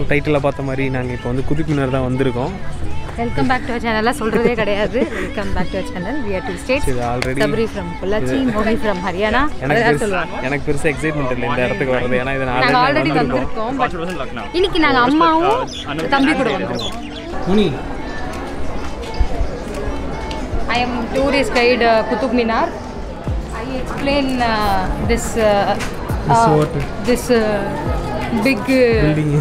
டைட்டிலில் பார்த்த மாதிரி நாங்கள் இப்போ வந்து குதுப் மினார் தான் வந்திருக்கோம் வெல்கம் பேக் டு சேனல்லாம் சொல்கிறதே கிடையாது welcome back to channel we are two states இது already Sabari from Pollachi Mogi from Haryana எனக்கு அதான் பெருசு சொல்லுவாங்க எனக்கு பெருசாக எக்ஸைட்மெண்ட் இல்லை இந்த இடத்துக்கு வர்றது ஏன்னா இது நாங்கள் நான் ஆல்ரெடி ஆல்ரெடி வந்திருக்கோம் வந்திருக்கோம் பட் இன்னைக்கு நாங்கள் அம்மாவும் தம்பி கூட வந்திருக்கோம் Muni I am tourist guide uh, Qutub Minar. I explain uh, this uh, This uh, what? this uh, big uh, building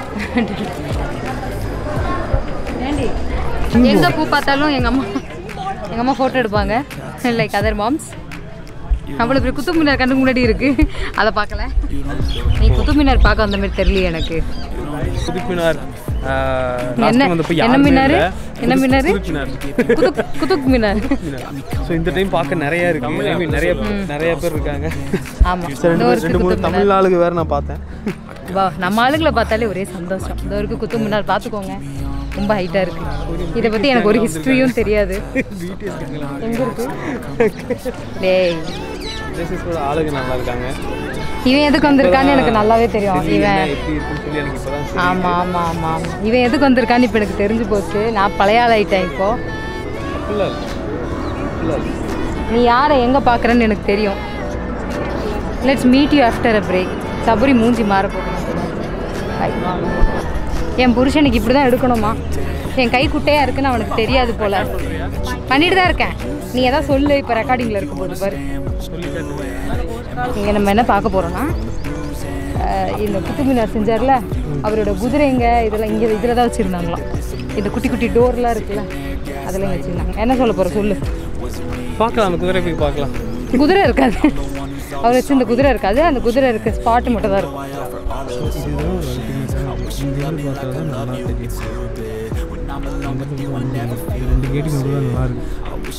ஏண்டி எங்க பூ பார்த்தாலும் எங்க அம்மா எங்க அம்மா போட்டோ எடுப்பாங்க லைக் அதர் மாம்ஸ் அவ்வளோ பெரிய குத்துப் மினார் கண்ணுக்கு முன்னாடி இருக்கு அதை பார்க்கல நீ குத்துப் மினார் பார்க்க வந்த மாதிரி தெரியல எனக்கு குதுப் மினார் என்ன என்ன மினாரு என்ன மினாரு குதுப் மினார் குதுப் குத்துப் மினார் ஸோ இந்த டைம் பார்க்க நிறைய இருக்கு I mean, நிறைய நிறைய பேர் இருக்காங்க ஆமாம் சரி, ரெண்டு இந்த மூணு- ஒரு ரெண்டு மூணு குத்துப் மினார் தமிழ் ஆளுங்க வேற நான் பார்த்தேன் வா நம்ம ஆளுங்களை பார்த்தாலே ஒரே சந்தோஷம் இந்த வரைக்கும் குத்து முன்னாள் பார்த்துக்கோங்க ரொம்ப ஹைட்டாக இருக்கு இதை பற்றி எனக்கு ஒரு ஹிஸ்ட்ரியும் தெரியாது எங்கே இருக்கு டேய் பிளேசஸோட ஆளுங்க நல்லா இருக்காங்க இவன் எதுக்கு வந்திருக்கான்னு எனக்கு நல்லாவே தெரியும் டெல்லியில இவன் எப்படி இருக்குன்னு சொல்லி எனக்கு இப்போதான் தெரியும். ஆமாம் ஆமாம் ஆமாம் ஆமாம் இவன் எதுக்கு வந்திருக்கான்னு இப்போ எனக்கு தெரிஞ்சு போச்சு நான் பழைய ஆள் ஆயிட்டேன் இப்போ அப்படிலாம் இல்லை. அப்படிலாம் இல்லை. நீ யாரை எங்கே பார்க்குறேன்னு எனக்கு தெரியும் let's meet you after a break Sabari மூஞ்சி மாற போகிறேன் என் புருஷனுக்கு இப்படி தான் எடுக்கணுமா என் கை குட்டையாக இருக்குன்னு அவனுக்கு தெரியாது போல பண்ணிட்டு தான் இருக்கேன் நீ எதாவது சொல்லு இப்போ ரெக்கார்டிங்கில் இருக்க போது பாரு இங்கே நம்ம என்ன பார்க்க போகிறோன்னா இந்த குத்து மீனார் செஞ்சார்ல அவரோட குதிரைங்க இதெல்லாம் இங்கே இதில் தான் வச்சுருந்தாங்களாம் இந்த குட்டி குட்டி டோர்லாம் இருக்குல்ல அதெல்லாம் வச்சுருந்தாங்க என்ன சொல்ல போகிற சொல்லு பார்க்கலாம் அந்த குதிரை போய் பார்க்கலாம் குதிரை இருக்காது அவர் வச்சு இந்த குதிரை இருக்காது அந்த குதிரை இருக்க ஸ்பாட்டு மட்டும் தான் இருக்கும் இங்கேருந்து பார்த்தா தான் நல்லா தெரியும் ரெண்டு கேட்டு மட்டும் தான் நல்லா இருக்கு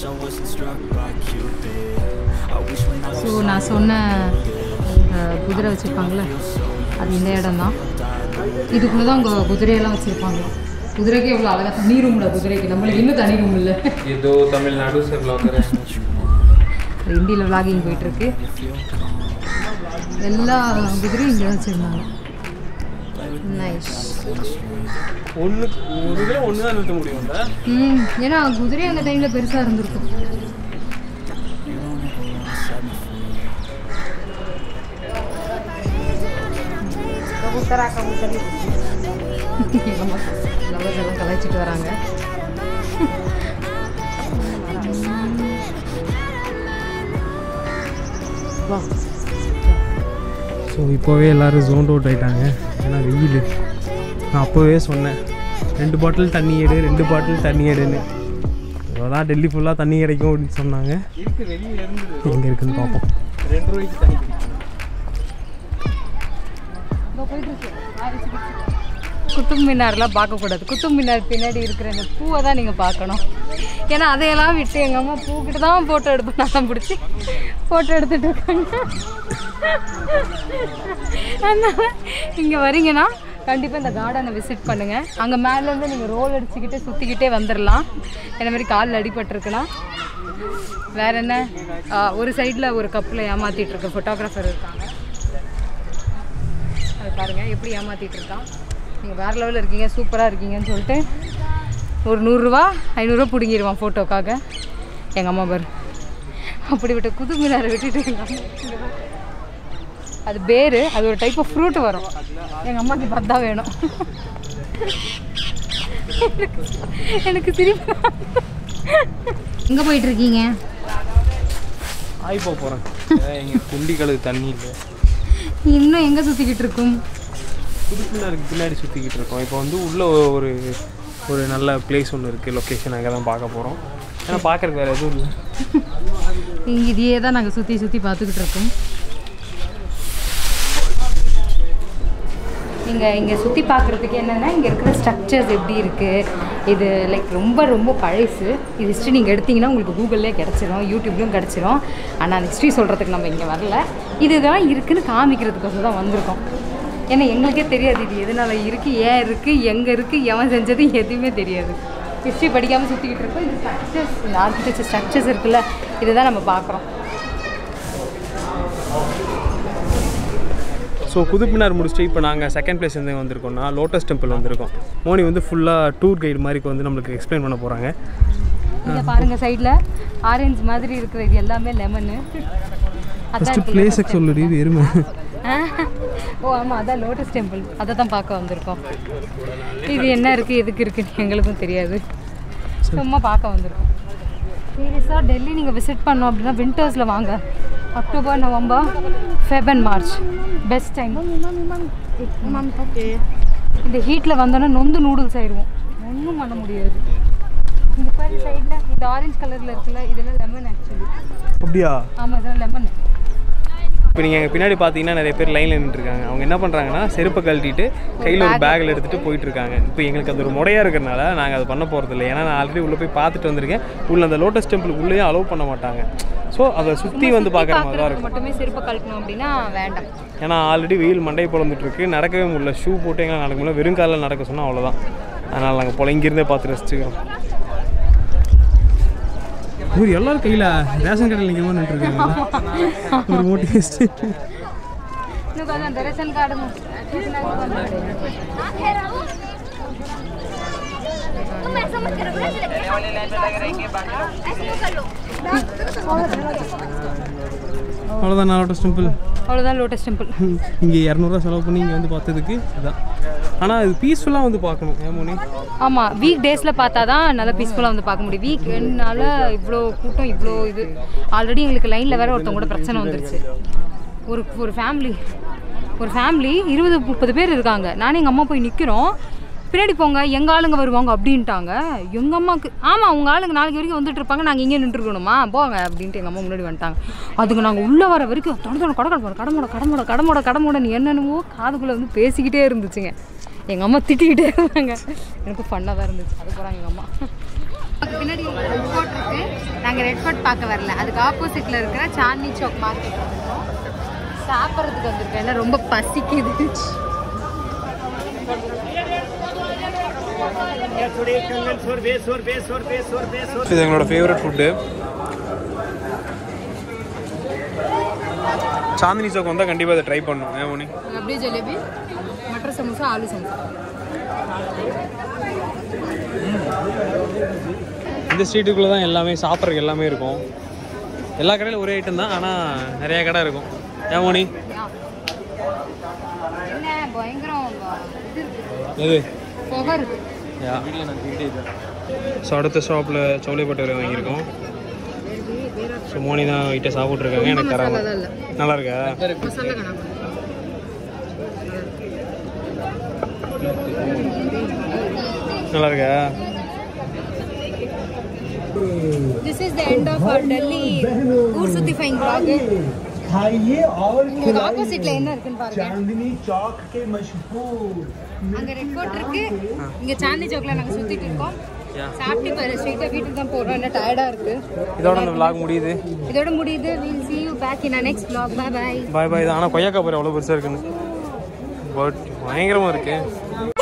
ஸோ நான் சொன்ன அஹ், குதிரை வச்சுருப்பாங்களே அது இந்த இடம் தான் இதுக்குள்ளே தான் உங்கள் குதிரையெல்லாம் வச்சுருப்பாங்க குதிரைக்கு எவ்வளோ அழகாக தனி ரூம்ல குதிரைக்கு நம்மளுக்கு இன்னும் தனி ரூம் இல்லை ஏதோ தமிழ்நாடு से ब्लॉगर है ஹிந்தியில் விளாகிங் போயிட்டுருக்கு எல்லா குதிரையும் இங்கே தான் வச்சுருந்தாங்க நைஸ் ஒன்று ஒரு இதில் ஒன்று தான் நிறுத்த முடியும்ல ம் ஏன்னா குதிரை அந்த டைமில் பெருசாக இருந்திருக்கும் லவர்ஸ் எல்லாம் கலாய்ச்சிட்டு வராங்க வா ஸோ இப்போவே எல்லோரும் ஜோன் அவுட் ஆயிட்டாங்க ஏன்னா வெயில் நான் அப்போவே சொன்னேன் ரெண்டு பாட்டில் தண்ணி எடு ரெண்டு பாட்டில் தண்ணி எடுன்னு இவ்வளோதான் டெல்லி ஃபுல்லாக தண்ணி கிடைக்கும் அப்படின்னு சொன்னாங்க எங்கே இருக்குன்னு பார்ப்போம் ரெண்டு ரூபாய்க்கு தண்ணி குத்துப் மினார்லாம் பார்க்கக்கூடாது குத்துப் மினார் பின்னாடி இருக்கிற இந்த பூவை தான் நீங்கள் பார்க்கணும் ஏன்னா அதையெல்லாம் விட்டு எங்கள் அம்மா பூக்கிட்ட தான் ஃபோட்டோ எடுப்பேன் நான் பிடிச்சி ஃபோட்டோ எடுத்துட்டு இருக்காங்க அதனால இங்கே வரீங்கன்னா கண்டிப்பாக இந்த கார்டனை விசிட் பண்ணுங்கள் அங்கே மேலேருந்து நீங்கள் ரோல் அடிச்சுக்கிட்டே சுற்றிக்கிட்டே வந்துடலாம் என்ன மாதிரி காலில் அடிபட்டிருக்குன்னா வேற என்ன ஆ, ஒரு சைடில் ஒரு கப்பில் ஏமாற்றிட்டு இருக்க ஃபோட்டோகிராஃபர் இருக்காங்க அது பாருங்கள் எப்படி ஏமாற்றிட்டு இருக்கான் நீங்கள் வேறு லெவலில் இருக்கீங்க சூப்பராக இருக்கீங்கன்னு சொல்லிட்டு ஒரு நூறுரூவா ஐநூறுரூவா பிடுங்கிடுவான் ஃபோட்டோக்காக எங்கள் அம்மா பாரு அப்படிப்பட்ட குது மினாரை விட்டுட்டு எங்கள் அம்மா இங்க பாரு. அது பேர் அது ஒரு டைப் ஆஃப் ஃப்ரூட் வரும் எங்கள் அம்மாக்கு பார்த்தா வேணும் எனக்கு- எனக்கு சிரிப்பு எங்கே போயிட்டுருக்கீங்க ஆய் போக போகிறேன் எங்க குண்டி கழுகு தண்ணி இல்லை இன்னும் எங்கே சுற்றிக்கிட்டு இருக்கும் புதுப்பிள்ளாருக்கு பின்னாடி சுற்றிக்கிட்டு இருக்கோம் இப்போ வந்து உள்ள ஒரு ஒரு நல்ல பிளேஸ் ஒன்று இருக்குது லொக்கேஷன் அங்கே தான் பார்க்க போகிறோம் ஏன்னா பார்க்கறதுக்கு வேறு எதுவும் இல்லை இங்கே இதையே தான் நாங்கள் சுற்றி சுற்றி பார்த்துக்கிட்டு இருக்கோம் நீங்கள் இங்கே சுற்றி பார்க்குறதுக்கு என்னென்னா இங்கே இருக்கிற ஸ்ட்ரக்சர்ஸ் எப்படி இருக்குது இது லைக் ரொம்ப ரொம்ப பழசு இது ஹிஸ்ட்ரி நீங்கள் எடுத்தீங்கன்னா உங்களுக்கு கூகுள்லேயே கிடச்சிரும் யூடியூப்லேயும் கிடச்சிரும் ஆனால் அந்த ஹிஸ்ட்ரி சொல்கிறதுக்கு நம்ம இங்கே வரல இது இதெல்லாம் இருக்குன்னு காமிக்கிறதுக்கோசம் தான் வந்திருக்கோம் ஏன்னா எங்களுக்கே தெரியாது இது எதனால இருக்குது ஏன் இருக்குது எங்கே இருக்குது எவன் செஞ்சது எதுவுமே தெரியாது ஹிஸ்ட்ரி படிக்காமல் சுற்றிக்கிட்டு இருக்கோம் இந்த ஸ்ட்ரக்சர்ஸ் இந்த ஆர்கிடெக்சர் ஸ்ட்ரக்சர்ஸ் இருக்குல்ல இதை தான் நம்ம பார்க்குறோம் ஸோ குதுப்பினார் முடிச்சுட்டு இப்போ நாங்கள் செகண்ட் பிளேஸ் வந்து வந்திருக்கோம்னா லோட்டஸ் டெம்பிள் வந்திருக்கோம் மோனி வந்து ஃபுல்லாக டூர் கைடு மாதிரி வந்து நம்மளுக்கு எக்ஸ்பிளைன் பண்ண போகிறாங்க இங்க பாருங்க சைடில் ஆரஞ்சு மாதிரி இருக்கிற இது எல்லாமே லெமனு ஃபஸ்ட்டு பிளேஸுக்கு சொல்லுடி எருமை ஓ ஆமாம் அதான் லோட்டஸ் டெம்பிள் அதை தான் பார்க்க வந்திருக்கோம் இது என்ன இருக்குது எதுக்கு இருக்குன்னு எங்களுக்கும் தெரியாது சும்மா பார்க்க வந்திருக்கோம் சீரியஸாக டெல்லி நீங்கள் விசிட் பண்ணோம் அப்படின்னா வின்டர்ஸில் வாங்க October November Feb and March best time இந்த ஹீட்டில் வந்தோன்னா நொந்து நூடுல்ஸ் ஆயிடுவோம் ஒன்றும் பண்ண முடியாது இந்த பாரு சைடில் இந்த ஆரஞ்சு கலரில் இருக்குல்ல இதெல்லாம் லெமன் ஆக்சுவலி அப்படியா ஆமாம் இதெல்லாம் லெமன் இப்போ நீங்கள் பின்னாடி பார்த்தீங்கன்னா நிறைய பேர் லைனில் நின்றுருக்காங்க அவங்க என்ன பண்ணுறாங்கன்னா செருப்பை கழட்டிட்டு கையில் ஒரு பேக்கில் எடுத்துகிட்டு போயிட்டு இருக்காங்க இப்போ எங்களுக்கு அது ஒரு முறையாக இருக்கிறனால நாங்கள் அது பண்ண போகிறது இல்லை ஏன்னா நான் ஆல்ரெடி உள்ளே போய் பார்த்துட்டு வந்திருக்கேன் உள்ள அந்த லோட்டஸ் டெம்பிள் உள்ளேயே அலோவ் பண்ண மாட்டாங்க ஸோ அதை சுற்றி வந்து பார்க்குற மாதிரி தான் இருக்கும் மட்டுமே செருப்பை கழட்டணும் அப்படின்னா வேண்டாம் ஏன்னா ஆல்ரெடி வெயில் மண்டை பொழந்துட்டு இருக்கு நடக்கவே முடியல ஷூ போட்டு எங்களால் நடக்க முடியல வெறும் காலில் நடக்க சொன்னால் அவ்வளோதான் அதனால் நாங்கள் போல இங்கிருந்தே பார்த்து ரசிச்சுக்கிறோம் இவர் எல்லாரும் கையில் ரேஷன் கடையில் நிற்கிற மாதிரி நின்றுருக்காங்க ஒரு மூட்டை வச்சுட்டு இன்னும் கொஞ்சம் தரிசன் கார்டு அவ்வளோதான் லோட்டஸ் டெம்பிள் அவ்வளோதான் லோட்டஸ் டெம்பிள் இங்கே இரநூறுவா செலவு பண்ணி இங்கே வந்து பார்த்ததுக்கு இதுதான் ஆனால் இது பீஸ்ஃபுல்லாக வந்து பார்க்கணும் ஏன் மோனி ஆமாம் வீக் டேஸில் பார்த்தா தான் நல்லா பீஸ்ஃபுல்லாக வந்து பார்க்க முடியும் வீக் எண்ட்னால இவ்வளோ கூட்டம் இவ்வளோ இது ஆல்ரெடி எங்களுக்கு லைனில் வேற ஒருத்தவங்க கூட பிரச்சனை வந்துருச்சு ஒரு ஒரு ஃபேமிலி ஒரு ஃபேமிலி இருபது முப்பது பேர் இருக்காங்க நானும் எங்கள் அம்மா போய் நிற்கிறோம் பின்னாடி போங்க எங்கள் ஆளுங்க வருவாங்க அப்படின்ட்டாங்க எங்கள் அம்மாவுக்கு ஆமாம் உங்கள் ஆளுங்க நாளைக்கு வரைக்கும் வந்துட்டு இருப்பாங்க நாங்கள் இங்கே நின்றுருக்கணுமா போங்க அப்படின்ட்டு எங்கள் அம்மா முன்னாடி வந்துட்டாங்க அதுக்கு நாங்கள் உள்ளே வர வரைக்கும் தொடர்ந்து கடை கடமோட கடமோட கடமோட கடமோட நீ என்னென்னமோ காதுக்குள்ளே வந்து பேசிக்கிட்டே இருந்துச்சுங்க எங்கள் அம்மா திட்டிக்கிட்டே இருந்தாங்க எனக்கு ஃபன்னாக தான் இருந்துச்சு அது போகிறாங்க எங்கள் அம்மா பின்னாடி ரெட் ஃபோர்ட் இருக்கு நாங்கள் ரெட் ஃபோர்ட் பார்க்க வரல அதுக்கு ஆப்போசிட்டில் இருக்கிற சாந்தி சௌக் மார்க்கெட் வந்திருக்கோம் சாப்பிட்றதுக்கு வந்திருக்கேன் ஏன்னா ரொம்ப பசிக்குது இது எங்களோட ஃபேவரட் ஃபுட்டு சாந்தினி சோக் வந்தால் கண்டிப்பாக அதை ட்ரை பண்ணணும் ஏன் மோனி அப்படியே ஜலேபி மட்டர் சமோசா ஆலு சமோசா இந்த ஸ்ட்ரீட்டுக்குள்ளே தான் எல்லாமே சாப்பிட்றதுக்கு எல்லாமே இருக்கும் எல்லா கடையிலும் ஒரே ஐட்டம் தான் ஆனால் நிறைய கடை இருக்கும் ஏன் மோனி என்ன பயங்கரம் இது இருக்கு எது புகை இருக்கு யா ஸோ அடுத்த ஷாப்பில் சோலை பட்டோரை வாங்கியிருக்கோம் ஸோ மோனி தான் கிட்ட சாப்பிட்ருக்காங்க எனக்கு தராங்க மசாலா இல்லை நல்லா இருக்கா மசாலா கணக்கு நல்லா இருக்கா this is the end of our Delhi ஊர் சுத்தி ஃபைன் vlog खाइए और உங்களுக்கு ஆப்போசிட்ல என்ன இருக்குன்னு பாருங்க चांदनी चौक के मशहूर அங்க ரெட் ஃபோர்ட் இருக்கு இங்க சாந்தி சௌக்ல நாங்க சுத்திட்டு இருக்கோம் Yeah. சாப்பிட்டு பாரு ஸ்ட்ரெயிட்டா வீட்டுக்கு தான் போறோம் என்ன டயர்டா இருக்கு இதோட அந்த vlog முடியுது இதோட முடியுது will see you back in our next vlog bye bye bye bye தான் ஆனால் கொய்யாக்கா பாரு அவ்வளோ பெருசாக இருக்குன்னு பட் பயங்கரமாக இருக்கு